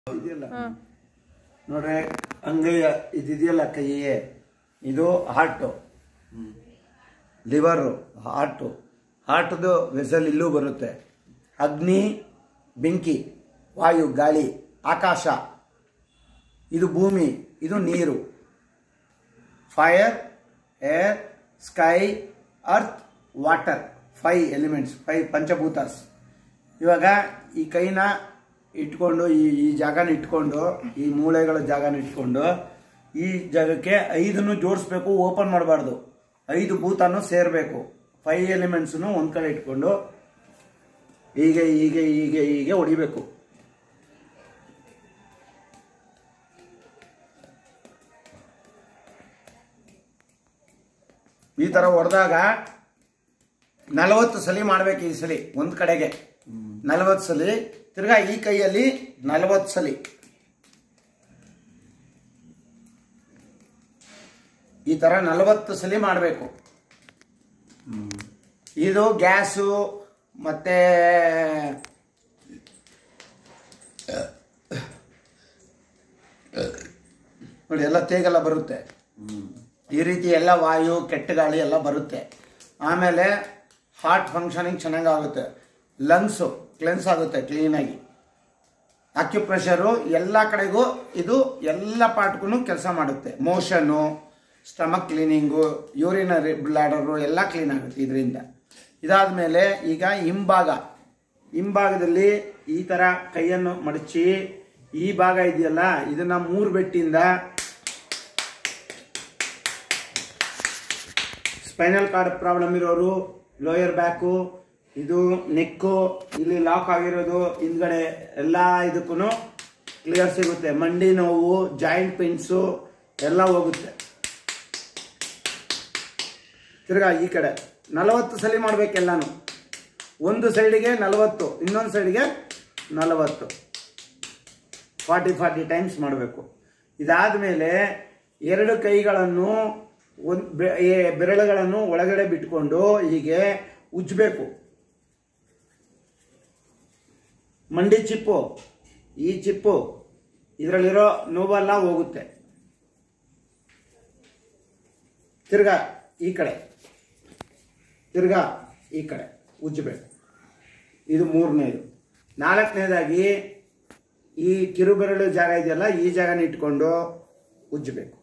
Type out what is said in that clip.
ಇದೆಯಲ್ಲ ನೋಡ್ರಿ ಅಂಗೈಯ ಇದಿದೆಯಲ್ಲ ಕೈಯೇ ಇದು ಹಾರ್ಟು ಲಿವರು ಹಾರ್ಟು ಹಾರ್ಟ್ದು ವೆಸಲ್ ಇಲ್ಲೂ ಬರುತ್ತೆ ಅಗ್ನಿ ಬೆಂಕಿ ವಾಯು ಗಾಳಿ ಆಕಾಶ ಇದು ಭೂಮಿ ಇದು ನೀರು fire air sky earth water five elements five ಪಂಚಭೂತಾಸ್ ಇವಾಗ ಈ ಕೈನ ಇಟ್ಕೊಂಡು ಈ ಈ ಜಾಗನ ಇಟ್ಕೊಂಡು ಈ ಮೂಳೆಗಳ ಜಾಗನ ಇಟ್ಕೊಂಡು ಈ ಜಾಗಕ್ಕೆ ಐದನ್ನು ಜೋಡಿಸ್ಬೇಕು ಓಪನ್ ಮಾಡಬಾರ್ದು ಐದು ಭೂತನು ಸೇರಬೇಕು ಫೈ ಎಲಿಮೆಂಟ್ಸ್ನು ಒಂದು ಕಡೆ ಇಟ್ಕೊಂಡು ಹೀಗೆ ಹೀಗೆ ಹೀಗೆ ಹೀಗೆ ಹೊಡಿಬೇಕು ಈ ತರ ಹೊಡೆದಾಗ ನಲವತ್ತು ಸಲಿ ಮಾಡ್ಬೇಕು ಈ ಸಲಿ ಒಂದ್ ಕಡೆಗೆ ನಲವತ್ತು ಸಲಿ ತಿರ್ಗಾ ಈ ಕೈಯಲ್ಲಿ ನಲವತ್ತು ಸಲಿ ಈ ತರ ನಲವತ್ತು ಸಲಿ ಮಾಡಬೇಕು ಇದು ಗ್ಯಾಸು ಮತ್ತೆ ನೋಡಿ ಎಲ್ಲ ತೇಗೆಲ್ಲ ಬರುತ್ತೆ ಈ ರೀತಿ ಎಲ್ಲ ವಾಯು ಕೆಟ್ಟ ಗಾಳಿ ಎಲ್ಲ ಬರುತ್ತೆ ಆಮೇಲೆ ಹಾರ್ಟ್ ಫಂಕ್ಷನಿಂಗ್ ಚೆನ್ನಾಗಿ ಆಗುತ್ತೆ ಲಂಗ್ಸು ಕ್ಲೆನ್ಸ್ ಆಗುತ್ತೆ ಕ್ಲೀನಾಗಿ ಅಕ್ಯುಪ್ರೆಷರು ಎಲ್ಲ ಕಡೆಗೂ ಇದು ಎಲ್ಲ ಪಾರ್ಟ್ಗೂ ಕೆಲಸ ಮಾಡುತ್ತೆ motion stomach cleaning urinary bladder ಎಲ್ಲ ಕ್ಲೀನ್ ಆಗುತ್ತೆ ಇದರಿಂದ ಇದಾದಮೇಲೆ ಈಗ ಹಿಂಭಾಗ ಹಿಂಭಾಗದಲ್ಲಿ ಈ ಥರ ಕೈಯನ್ನು ಮಡಚಿ ಈ ಭಾಗ ಇದೆಯಲ್ಲ ಇದನ್ನ ಮೂರು ಬೆಟ್ಟಿಂದ ಸ್ಪೈನಲ್ ಕಾರ್ಡ್ ಪ್ರಾಬ್ಲಮ್ ಇರೋರು ಲೋಯರ್ ಬ್ಯಾಕು ಇದು ನೆಕ್ಕು ಇಲ್ಲಿ ಲಾಕ್ ಆಗಿರೋದು ಹಿಂದ್ಗಡೆ ಎಲ್ಲ ಇದಕ್ಕೂ ಕ್ಲಿಯರ್ ಸಿಗುತ್ತೆ ಮಂಡಿ ನೋವು ಜಾಯಿಂಟ್ ಪೇನ್ಸು ಎಲ್ಲ ಹೋಗುತ್ತೆ ತಿರ್ಗಾ ಈ ಕಡೆ ನಲವತ್ತು ಸಲಿ ಮಾಡ್ಬೇಕೆಲ್ಲಾನು ಒಂದು ಸೈಡಿಗೆ ನಲವತ್ತು ಇನ್ನೊಂದು ಸೈಡಿಗೆ ನಲವತ್ತು ಫಾರ್ಟಿ ಫಾರ್ಟಿ ಟೈಮ್ಸ್ ಮಾಡಬೇಕು ಇದಾದಮೇಲೆ ಎರಡು ಕೈಗಳನ್ನು ಒಂದು ಬೆರಳುಗಳನ್ನು ಒಳಗಡೆ ಬಿಟ್ಕೊಂಡು ಹೀಗೆ ಉಜ್ಜಬೇಕು ಮಂಡಿ ಚಿಪ್ಪು ಈ ಚಿಪ್ಪು ಇದರಲ್ಲಿರೋ ನೋವೆಲ್ಲ ಹೋಗುತ್ತೆ ತಿರ್ಗಾ ಈ ಕಡೆ ತಿರ್ಗಾ ಈ ಕಡೆ ಉಜ್ಜಬೇಕು ಇದು ಮೂರನೇದು ನಾಲ್ಕನೇದಾಗಿ ಈ ಕಿರುಬೆರಳು ಜಾಗ ಇದೆಯಲ್ಲ ಈ ಜಾಗನ ಇಟ್ಕೊಂಡು ಉಜ್ಜಬೇಕು